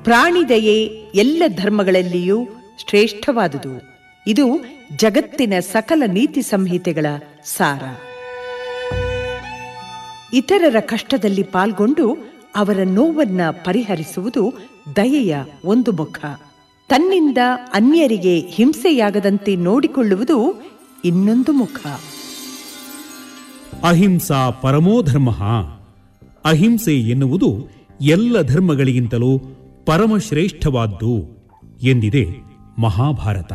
ಪ್ರಾಣಿದಯೆ ಎಲ್ಲ ಧರ್ಮಗಳಲ್ಲಿಯೂ ಶ್ರೇಷ್ಠವಾದುದು ಇದು ಜಗತ್ತಿನ ಸಕಲ ನೀತಿ ಸಂಹಿತೆಗಳ ಸಾರ ಇತರರ ಕಷ್ಟದಲ್ಲಿ ಪಾಲ್ಗೊಂಡು ಅವರ ನೋವನ್ನ ಪರಿಹರಿಸುವುದು ದಯೆಯ ಒಂದು ಮುಖ ತನ್ನಿಂದ ಅನ್ಯರಿಗೆ ಹಿಂಸೆಯಾಗದಂತೆ ನೋಡಿಕೊಳ್ಳುವುದು ಇನ್ನೊಂದು ಮುಖ ಅಹಿಂಸಾ ಪರಮೋಧರ್ಮ ಅಹಿಂಸೆ ಎನ್ನುವುದು ಎಲ್ಲ ಧರ್ಮಗಳಿಗಿಂತಲೂ ಪರಮಶ್ರೇಷ್ಠವಾದ್ದು ಎಂದಿದೆ ಮಹಾಭಾರತ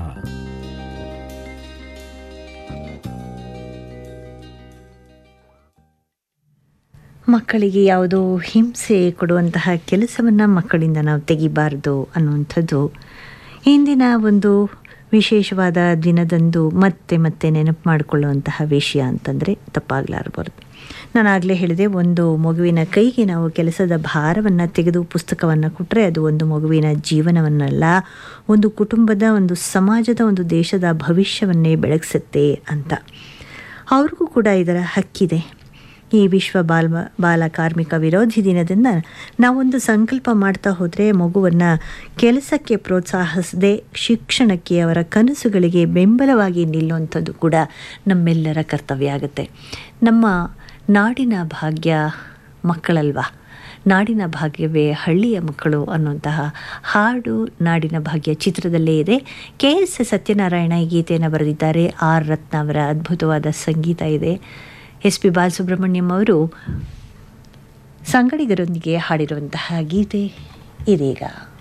ಮಕ್ಕಳಿಗೆ ಯಾವುದೋ ಹಿಂಸೆ ಕೊಡುವಂತಹ ಕೆಲಸವನ್ನು ಮಕ್ಕಳಿಂದ ನಾವು ತೆಗಿಬಾರ್ದು ಅನ್ನುವಂಥದ್ದು ಇಂದಿನ ಒಂದು ವಿಶೇಷವಾದ ದಿನದಂದು ಮತ್ತೆ ಮತ್ತೆ ನೆನಪು ಮಾಡಿಕೊಳ್ಳುವಂತಹ ವಿಷಯ ಅಂತಂದರೆ ತಪ್ಪಾಗಲಾರಬಾರ್ದು ನಾನು ಆಗಲೇ ಹೇಳಿದೆ ಒಂದು ಮಗುವಿನ ಕೈಗೆ ನಾವು ಕೆಲಸದ ಭಾರವನ್ನು ತೆಗೆದು ಪುಸ್ತಕವನ್ನು ಕೊಟ್ಟರೆ ಅದು ಒಂದು ಮಗುವಿನ ಜೀವನವನ್ನಲ್ಲ ಒಂದು ಕುಟುಂಬದ ಒಂದು ಸಮಾಜದ ಒಂದು ದೇಶದ ಭವಿಷ್ಯವನ್ನೇ ಬೆಳಗಿಸುತ್ತೆ ಅಂತ ಅವ್ರಿಗೂ ಕೂಡ ಇದರ ಹಕ್ಕಿದೆ ಈ ವಿಶ್ವ ಬಾಲ ಬಾಲ ಕಾರ್ಮಿಕ ವಿರೋಧಿ ದಿನದಿಂದ ನಾವೊಂದು ಸಂಕಲ್ಪ ಮಾಡ್ತಾ ಹೋದರೆ ಮಗುವನ್ನು ಕೆಲಸಕ್ಕೆ ಪ್ರೋತ್ಸಾಹಿಸದೆ ಶಿಕ್ಷಣಕ್ಕೆ ಅವರ ಕನಸುಗಳಿಗೆ ಬೆಂಬಲವಾಗಿ ನಿಲ್ಲುವಂಥದ್ದು ಕೂಡ ನಮ್ಮೆಲ್ಲರ ಕರ್ತವ್ಯ ಆಗುತ್ತೆ ನಮ್ಮ ನಾಡಿನ ಭಾಗ್ಯ ಮಕ್ಕಳಲ್ವಾ ನಾಡಿನ ಭಾಗ್ಯವೇ ಹಳ್ಳಿಯ ಮಕ್ಕಳು ಅನ್ನುವಂತಹ ಹಾಡು ನಾಡಿನ ಭಾಗ್ಯ ಚಿತ್ರದಲ್ಲೇ ಇದೆ ಕೆ ಎಸ್ ಸತ್ಯನಾರಾಯಣ ಈ ಗೀತೆಯನ್ನು ಬರೆದಿದ್ದಾರೆ ಆರ್ ರತ್ನ ಅವರ ಅದ್ಭುತವಾದ ಸಂಗೀತ ಇದೆ ಎಸ್ ಪಿ ಬಾಲಸುಬ್ರಹ್ಮಣ್ಯಂ ಅವರು ಸಂಗಡಿಗರೊಂದಿಗೆ ಹಾಡಿರುವಂತಹ ಗೀತೆ ಇದೀಗ